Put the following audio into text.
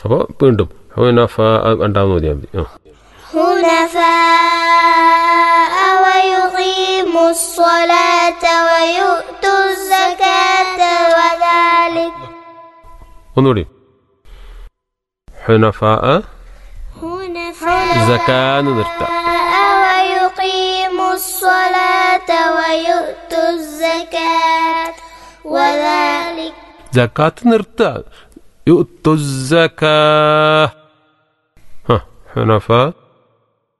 അപ്പോൾ വീണ്ടും ഹുനഫ രണ്ടാമത് മതിയാൽ മതി ആ حنفاء ويقيموا الصلاة ويؤتوا الزكاة وذلك ഒന്നുകൂടി ഹുനഫ حنفاء സക്കാന്ന് നിർത്താം ويقيموا الصلاة ويؤتوا الزكاة وذلك ജക്കാത്ത് നിർത്തുക യുത്തു സക്കാ ആ ഹുനഫ